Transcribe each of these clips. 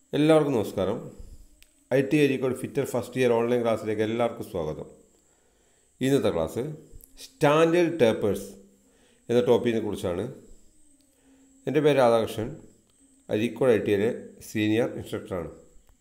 എല്ലാവർക്കും നമസ്കാരം I T Areekode fitter first year online ക്ലാസ്സിലേക്ക് എല്ലാവർക്കും സ്വാഗതം ഇന്നത്തെ ക്ലാസ് സ്റ്റാൻഡേർഡ് ടേപ്പേഴ്സ് എന്ന ടോപ്പിക്കിനെ കുറിച്ചാണ് എൻ്റെ പേര് രാധാകൃഷ്ണൻ അരീക്കോട് ഐ ടി ഐയിലെ സീനിയർ ഇൻസ്ട്രക്ടറാണ്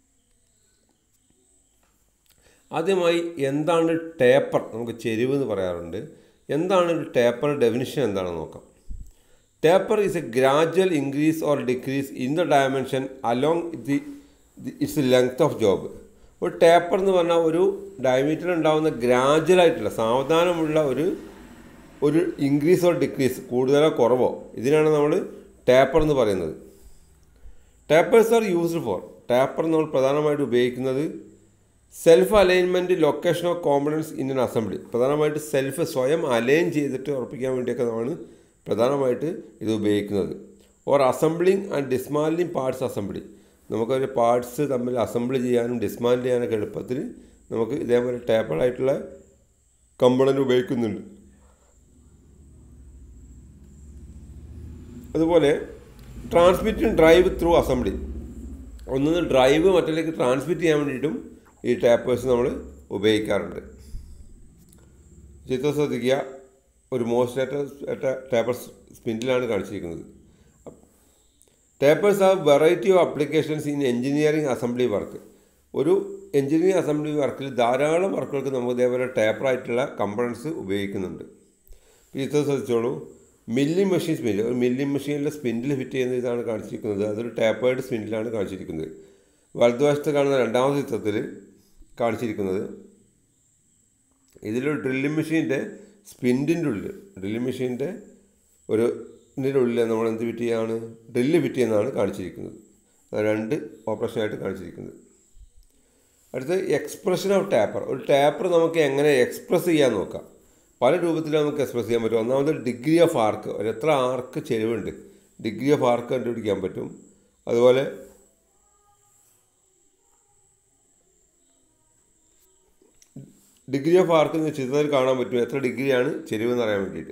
ആദ്യമായി എന്താണ് ടേപ്പർ നമുക്ക് ചെരിവ് എന്ന് പറയാറുണ്ട് എന്താണ് ഒരു ടേപ്പർ ഡെഫിനിഷൻ എന്താണെന്ന് നോക്കാം taper is a gradual increase or decrease in the dimension along the its length of job ഒരു ടേപ്പർ എന്ന് പറഞ്ഞാൽ ഒരു ഡയമീറ്റർ ഉണ്ടാകുന്ന ഗ്രാജുവൽ ആയിട്ടുള്ള സാവധാനമുള്ള ഒരു ഒരു ഇൻക്രീസ് ഓർ ഡിക്രീസ് കൂടുതലോ കുറവോ ഇതിനാണ് നമ്മൾ ടേപ്പർ എന്ന് പറയുന്നത് tapers are used for taper നമ്മൾ പ്രധാനമായിട്ട് ഉപയോഗിക്കുന്നത് self alignment location of components in an assembly പ്രധാനമായിട്ട് സെൽഫ് സ്വയം അലൈൻ ചെയ്തിട്ട് ഉറപ്പിക്കാൻ വേണ്ടിയൊക്കെ നമ്മൾ പ്രധാനമായിട്ട് ഇത് ഉപയോഗിക്കുന്നത് or assembling and dismantling parts assembly നമുക്കൊരു പാർട്സ് തമ്മിൽ അസംബിൾ ചെയ്യാനും ഡിസ്മാൻഡിൽ ചെയ്യാനൊക്കെ എളുപ്പത്തിൽ നമുക്ക് ഇതേപോലെ ടേപ്പറായിട്ടുള്ള കമ്പണൻ്റ് ഉപയോഗിക്കുന്നുണ്ട് അതുപോലെ ട്രാൻസ്മിറ്റിംഗ് ഡ്രൈവ് ത്രൂ അസംബ്ലി ഒന്നിന്ന് ഡ്രൈവ് മറ്റിലേക്ക് ട്രാൻസ്മിറ്റ് ചെയ്യാൻ വേണ്ടിയിട്ടും ഈ ടാപ്പേഴ്സ് നമ്മൾ ഉപയോഗിക്കാറുണ്ട് ചിത്രം ശ്രദ്ധിക്കുക ഒരു മോസ്റ്റ് ടേപ്പർ സ്പിൻഡിലാണ് കാണിച്ചിരിക്കുന്നത് tapers have variety of applications in engineering assembly work ഒരു എഞ്ചിനീയറിംഗ് അസംബ്ലി വർക്കിൽ ധാരാളം വർക്കുകൾക്ക് നമുക്ക് ഇതേപോലെ ടേപ്പറായിട്ടുള്ള കമ്പണൻസ് ഉപയോഗിക്കുന്നുണ്ട് ചിത്രം ശ്രദ്ധിച്ചോളൂ മില്ലിംഗ് മെഷീൻ സ്പിൻഡിൽ ഒരു മില്ലിംഗ് മെഷീനിലെ സ്പിൻഡിൽ ഫിറ്റ് ചെയ്യുന്ന ഇതാണ് കാണിച്ചിരിക്കുന്നത് അതൊരു ടേപ്പേർഡ് സ്പിൻഡിലാണ് കാണിച്ചിരിക്കുന്നത് വലതുവശത്ത് കാണുന്ന രണ്ടാമത്തെ ചിത്രത്തിൽ കാണിച്ചിരിക്കുന്നത് ഇതിലൊരു ഡ്രില്ലിംഗ് മെഷീൻ്റെ സ്പിൻഡിൻ്റെ ഉള്ളിൽ ഡ്രില്ലിംഗ് മെഷീൻ്റെ ഒരു ഇതിൻ്റെ ഉള്ളിൽ നമ്മൾ എന്ത് ഫിറ്റ് ചെയ്യാണ് ഡ്രില്ല് ഫിറ്റ് ചെയ്യുന്നതാണ് കാണിച്ചിരിക്കുന്നത് അത് രണ്ട് ഓപ്പറേഷനായിട്ട് കാണിച്ചിരിക്കുന്നത് അടുത്ത് എക്സ്പ്രഷൻ ഓഫ് ടാപ്പർ ഒരു ടാപ്പർ നമുക്ക് എങ്ങനെ എക്സ്പ്രസ് ചെയ്യാൻ നോക്കാം പല രൂപത്തിൽ നമുക്ക് എക്സ്പ്രസ് ചെയ്യാൻ പറ്റും ഒന്നാമത് ഡിഗ്രി ഓഫ് ആർക്ക് ഒരു എത്ര ആർക്ക് ചെരുവുണ്ട് ഡിഗ്രി ഓഫ് ആർക്ക് കണ്ടുപിടിക്കാൻ പറ്റും അതുപോലെ ഡിഗ്രി ഓഫ് ആർക്ക് എന്ന് ചിത്രത്തിൽ കാണാൻ പറ്റും എത്ര ഡിഗ്രിയാണ് ചെരുവ് എന്ന് അറിയാൻ വേണ്ടിയിട്ട്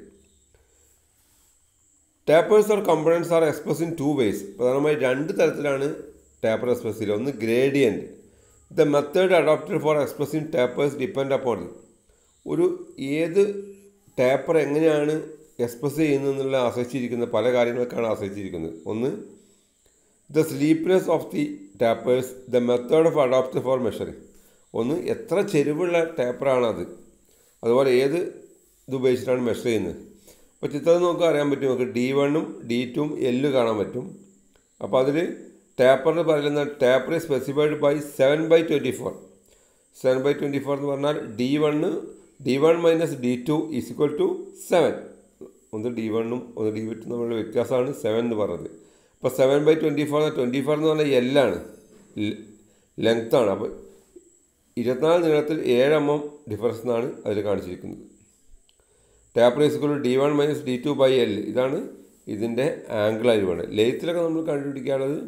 tapers or components are express in two ways പ്രധാനമായി രണ്ട് തരത്തിലാണ് ടാപ്പർ എക്സ്പ്രസ് ചെയ്യുക ഒന്ന് gradient the method adopted for expressing tapers depend upon ഒരു ഏത് ടാപ്പർ എങ്ങനെയാണ് എക്സ്പ്രസ് ചെയ്യുന്നതെന്നുള്ള ആശ്രയിച്ചിരിക്കുന്ന പല കാര്യങ്ങൾക്കാണ് ആശ്രയിച്ചിരിക്കുന്നത് ഒന്ന് the steepness of the tapers the method of adopt for measuring ഒന്ന് എത്ര ചെരുവുള്ള ടേപ്പറാണത് അതുപോലെ ഏത് ഇത് ഉപയോഗിച്ചിട്ടാണ് മെഷർ ചെയ്യുന്നത് അപ്പോൾ ചിത്രം നോക്കുക അറിയാൻ പറ്റും നമുക്ക് ഡി വണ്ണും ഡി ടുവും എല്ല് കാണാൻ പറ്റും അപ്പോൾ അതിൽ ടേപ്പറിന് പറയുന്ന taper specified by seven by twenty four seven by twenty four എന്ന് പറഞ്ഞാൽ D one D one minus D two is equal to seven ഒന്ന് ഡി വണ്ണും ഒന്ന് ഡി വിറ്റും തമ്മിലുള്ള വ്യത്യാസമാണ് സെവൻ എന്ന് പറഞ്ഞത് അപ്പോൾ seven by twenty four twenty four എന്ന് പറഞ്ഞാൽ എല്ലാണ് ലെങ്ത്താണ് അപ്പോൾ ഇരുപത്തിനാല് നീളത്തിൽ ഏഴ് എം എം ഡിഫറൻസ് എന്നാണ് അതിൽ കാണിച്ചിരിക്കുന്നത് taper is equal D one minus D two by L ഇതാണ് ഇതിൻ്റെ ആംഗിളായിട്ട് വേണ്ടത് ലെയ്ത്തിലൊക്കെ നമ്മൾ കണ്ടുപിടിക്കാനുള്ളത്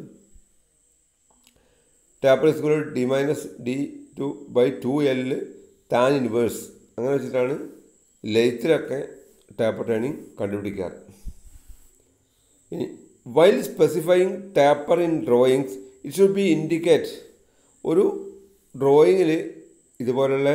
taper is equal D minus D two by two L tan inverse അങ്ങനെ വെച്ചിട്ടാണ് ലെയ്ത്തിലൊക്കെ ടാപ്പർ ടേണിങ് കണ്ടുപിടിക്കാറ് ഇനി while specifying taper in drawings it should be indicate ഒരു ഡ്രോയിങ്ങിൽ ഇതുപോലുള്ള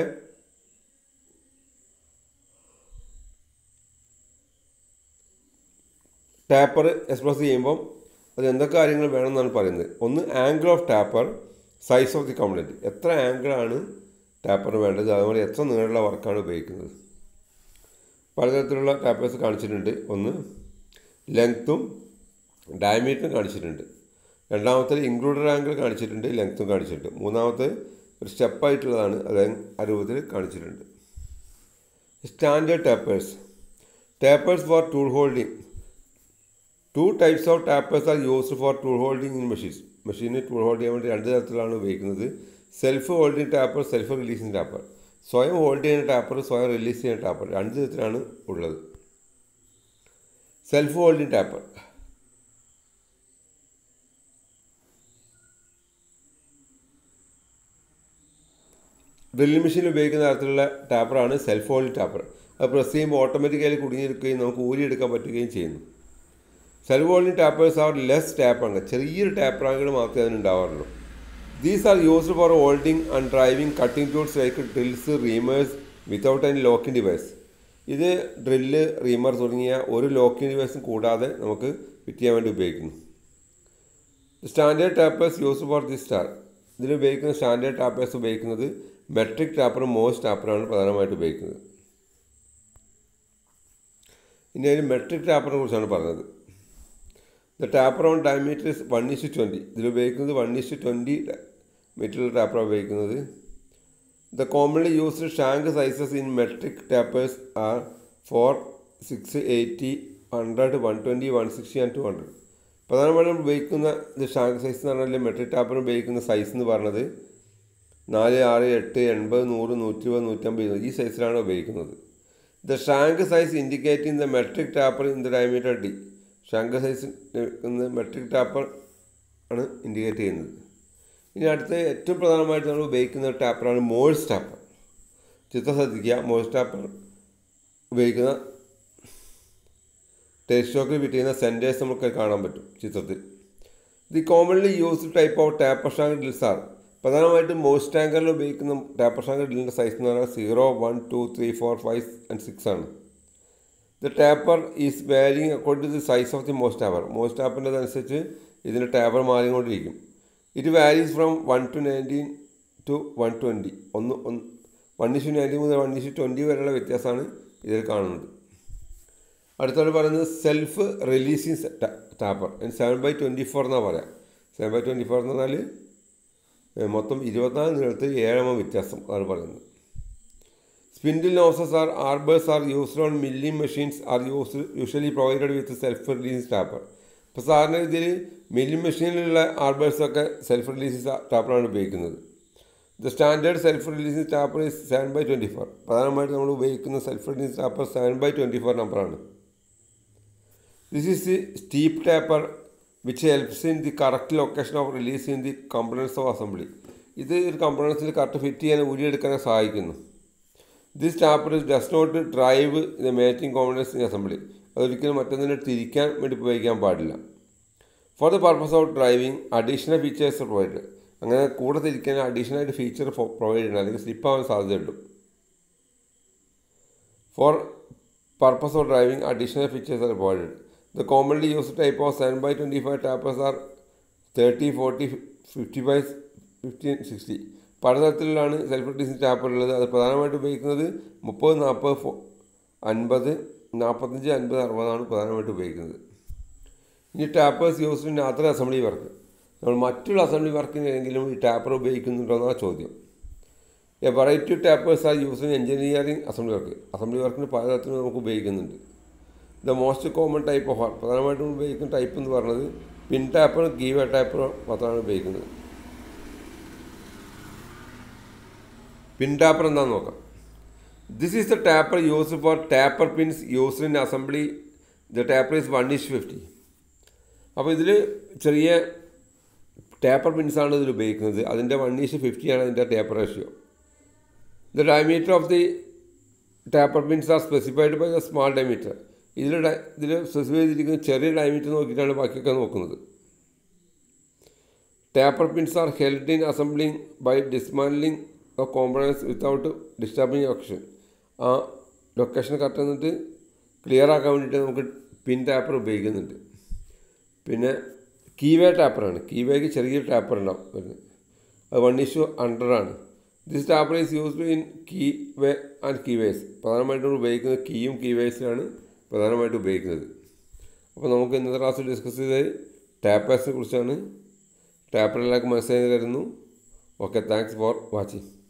ടാപ്പർ എക്സ്പ്രസ് ചെയ്യുമ്പം അത് എന്തൊക്കെ കാര്യങ്ങൾ വേണമെന്നാണ് പറയുന്നത് ഒന്ന് angle of taper size of the component എത്ര ആംഗിളാണ് ടാപ്പറിന് വേണ്ടത് അതുപോലെ എത്ര നീളമുള്ള വർക്കാണ് ഉപയോഗിക്കുന്നത് പലതരത്തിലുള്ള ടാപ്പേഴ്സ് കാണിച്ചിട്ടുണ്ട് ഒന്ന് ലെങ്ത്തും ഡയമീറ്ററും കാണിച്ചിട്ടുണ്ട് രണ്ടാമത്തെ ഇൻക്ലൂഡഡ് ആംഗിൾ കാണിച്ചിട്ടുണ്ട് ലെങ്ത്തും കാണിച്ചിട്ടുണ്ട് മൂന്നാമത്തെ ഒരു സ്റ്റെപ്പായിട്ടുള്ളതാണ് അത് ആ രൂപത്തിൽ കാണിച്ചിട്ടുണ്ട് standard tapers tapers for tool holding two types of tapers are used for tool holding in machines മെഷീന് ടൂൾ ഹോൾഡ് ചെയ്യാൻ വേണ്ടി രണ്ട് തരത്തിലാണ് ഉപയോഗിക്കുന്നത് self holding taper self releasing taper സ്വയം ഹോൾഡ് ചെയ്യുന്ന ടാപ്പർ സ്വയം റിലീസ് ചെയ്യുന്ന ടാപ്പർ രണ്ട് തരത്തിലാണ് ഉള്ളത് സെൽഫ് ഹോൾഡിംഗ് ടാപ്പർ ഡ്രില്ലിംഗ് മെഷീനിൽ ഉപയോഗിക്കുന്ന തരത്തിലുള്ള ടാപ്പറാണ് സെൽഫ് ഹോൾഡിംഗ് ടാപ്പർ അത് പ്രസ് ചെയ്യുമ്പോൾ ഓട്ടോമാറ്റിക്കലി കുടുങ്ങിയിരിക്കുകയും നമുക്ക് ഊരിയെടുക്കാൻ പറ്റുകയും ചെയ്യുന്നു self holding tapers are less taper ചെറിയൊരു ടാപ്പറാങ്കൾ മാത്രമേ അതിനുണ്ടാവാറുള്ളൂ these are used for holding and driving cutting tools like drills reamers without any locking device ഇത് ഡ്രില്ല് റീമർ തുടങ്ങിയ ഒരു ലോക്കിംഗ് ഡിവൈസും കൂടാതെ നമുക്ക് ഫിറ്റ് ചെയ്യാൻ വേണ്ടി ഉപയോഗിക്കുന്നു standard tapers use for the star ഇതിൽ ഉപയോഗിക്കുന്ന സ്റ്റാൻഡേർഡ് ടാപ്പേഴ്സ് ഉപയോഗിക്കുന്നത് മെട്രിക് ടാപ്പറും മോസ് ടാപ്പറാണ് പ്രധാനമായിട്ട് ഉപയോഗിക്കുന്നത് ഇനി അതിൽ മെട്രിക് ടാപ്പറിനെ കുറിച്ചാണ് പറഞ്ഞത് the taper on diameter is one is twenty ഇതിൽ ഉപയോഗിക്കുന്നത് വൺ ഇസ് ട്വൻറ്റി മീറ്റർ ടാപ്പറാണ് ഉപയോഗിക്കുന്നത് the commonly used shank sizes in metric tapers are four six eighty hundred one twenty one sixty and two hundred പ്രധാനമായിട്ടും ഉപയോഗിക്കുന്ന ഇത് shank size എന്ന് പറഞ്ഞാൽ metric taper ഉപയോഗിക്കുന്ന സൈസ് എന്ന് പറഞ്ഞത് നാല് ആറ് എട്ട് എൺപത് നൂറ് നൂറ്റി ഇരുപത് നൂറ്റമ്പത് ഈ സൈസിലാണ് ഉപയോഗിക്കുന്നത് the shank size indicating the metric taper in the diameter D shank size metric taper ആണ് ഇൻഡിക്കേറ്റ് ചെയ്യുന്നത് ഇനി അടുത്ത ഏറ്റവും പ്രധാനമായിട്ട് നമ്മൾ ഉപയോഗിക്കുന്ന ടാപ്പറാണ് മോഴ്സ് ടാപ്പർ ചിത്രം ശ്രദ്ധിക്കുക മോഴ്സ് ടാപ്പർ ഉപയോഗിക്കുന്ന ടെലിസ്റ്റോക്കിൽ ഫിറ്റ് ചെയ്യുന്ന സെൻറ്റേഴ്സ് നമുക്ക് കാണാൻ പറ്റും ചിത്രത്തിൽ the commonly used type of taper shank drills R പ്രധാനമായിട്ടും മോസ് ടാങ്കറിൽ ഉപയോഗിക്കുന്ന ടാപ്പർ ഷാങ്ക് ഡ്രില്ലിൻ്റെ സൈസ് എന്ന് പറഞ്ഞാൽ zero one two three four five and six ആണ് the taper is varying according to the size of the most taper most ടാപ്പറിൻ്റെ അനുസരിച്ച് ഇതിൻ്റെ taper മാറിക്കൊണ്ടിരിക്കും it varies from one two nineteen to one twenty ഒന്ന് ഒന്ന് one issue nineteen മുതൽ one issue twenty വരെയുള്ള വ്യത്യാസമാണ് ഇതിൽ കാണുന്നത് അടുത്തോട് പറയുന്നത് self releasing taper seven by twenty four എന്നാണ് പറയാം സെവൻ ബൈ ട്വൻറ്റി ഫോർ എന്ന് പറഞ്ഞാൽ മൊത്തം ഇരുപത്തിനാല് നീളത്തിൽ ഏഴാമ വ്യത്യാസം ആണ് പറയുന്നത് spindle noses are arbors are used on milling machines are use usually provided with self release taper ഇപ്പോൾ സാറിന് ഇതിൽ മില്ലിംഗ് മെഷീനിലുള്ള ആർബേഴ്സൊക്കെ സെൽഫ് റിലീസ് ടാപ്പറാണ് ഉപയോഗിക്കുന്നത് the standard self releasing taper is seven by twenty four പ്രധാനമായിട്ട് നമ്മൾ ഉപയോഗിക്കുന്ന self release taper seven by twenty four നമ്പറാണ് this is the steep taper which helps in the correct location of release in the components of assembly ഇത് ഒരു കമ്പണൻസിൽ correct fit ചെയ്യാൻ ഊരിയെടുക്കാൻ സഹായിക്കുന്നു this taper does not drive the matching components in assembly അതൊരിക്കലും മറ്റൊന്നിനെ തിരിക്കാൻ വേണ്ടി ഉപയോഗിക്കാൻ പാടില്ല for the purpose of driving additional features provide അങ്ങനെ കൂടെ തിരിക്കാൻ അഡീഷണൽ ആയിട്ട് ഫീച്ചർ പ്രൊവൈഡ് ചെയ്യണം അല്ലെങ്കിൽ സ്ലിപ്പ് ആവാൻ സാധ്യതയുണ്ട് for purpose of driving additional features are provided the commonly use type of seven by twenty five tapers are thirty forty fifty five fifteen sixty പലതരത്തിലാണ് self ഡിസിൻ ടാപ്പർ ഉള്ളത് അത് പ്രധാനമായിട്ട് ഉപയോഗിക്കുന്നത് മുപ്പത് നാൽപ്പത് ഫോ അൻപത് നാൽപ്പത്തഞ്ച് അൻപത് അറുപതാണ് പ്രധാനമായിട്ട് ഉപയോഗിക്കുന്നത് ഇനി tapers used in other assembly work നമ്മൾ മറ്റുള്ള അസംബ്ലി വർക്കിനെങ്കിലും ഈ ടാപ്പർ ഉപയോഗിക്കുന്നുണ്ടോ എന്നാണ് ചോദ്യം a variety tapers are use in engineering assembly work assembly വർക്കിന് പലതരത്തിലും നമുക്ക് ഉപയോഗിക്കുന്നുണ്ട് the most common type of work പ്രധാനമായിട്ടും ഉപയോഗിക്കുന്ന ടൈപ്പ് എന്ന് പറയുന്നത് പിൻ ടാപ്പറും കീവേ ടാപ്പറും മാത്രമാണ് ഉപയോഗിക്കുന്നത് പിൻ ടാപ്പർ എന്താണെന്ന് നോക്കാം this is the taper use for taper pins use in assembly the taper is one is fifty അപ്പോൾ ഇതിൽ ചെറിയ ടാപ്പർ പിൻസാണ് ഇതിൽ ഉപയോഗിക്കുന്നത് അതിൻ്റെ വൺ ഈസ് ഫിഫ്റ്റിയാണ് അതിൻ്റെ taper ratio the diameter of the taper pins are specified by the small diameter ഇതിൽ ഇതിൽ സ്പെസിഫൈ ചെയ്തിരിക്കുന്ന ചെറിയ ഡയമീറ്റർ നോക്കിയിട്ടാണ് ബാക്കിയൊക്കെ നോക്കുന്നത് taper pins are held in assembling by dismantling of components without disturbing location ആ ലൊക്കേഷൻ കറക്റ്റ് എന്നിട്ട് clear ആക്കാൻ വേണ്ടിയിട്ട് നമുക്ക് പിൻ ടാപ്പർ ഉപയോഗിക്കുന്നുണ്ട് പിന്നെ കീവേ ടാപ്പറാണ് കീവേക്ക് ചെറിയൊരു ടാപ്പർ ഉണ്ടാവും വരുന്നത് അത് വൺ ഇഷ്യൂ ഹൺഡ്രഡാണ് this taper is used in keyway and keyways പ്രധാനമായിട്ടും ഉപയോഗിക്കുന്നത് കീയും കീവേസിലാണ് പ്രധാനമായിട്ടും ഉപയോഗിക്കുന്നത് അപ്പോൾ നമുക്ക് ഇന്നത്തെ ക്ലാസ്സിൽ ഡിസ്കസ് ചെയ്തത് ടാപ്പേഴ്സിനെ കുറിച്ചാണ് ടാപ്പർ എല്ലാവർക്കും മനസ്സിലായി തരുന്നു ഓക്കെ താങ്ക്സ് ഫോർ വാച്ചിങ്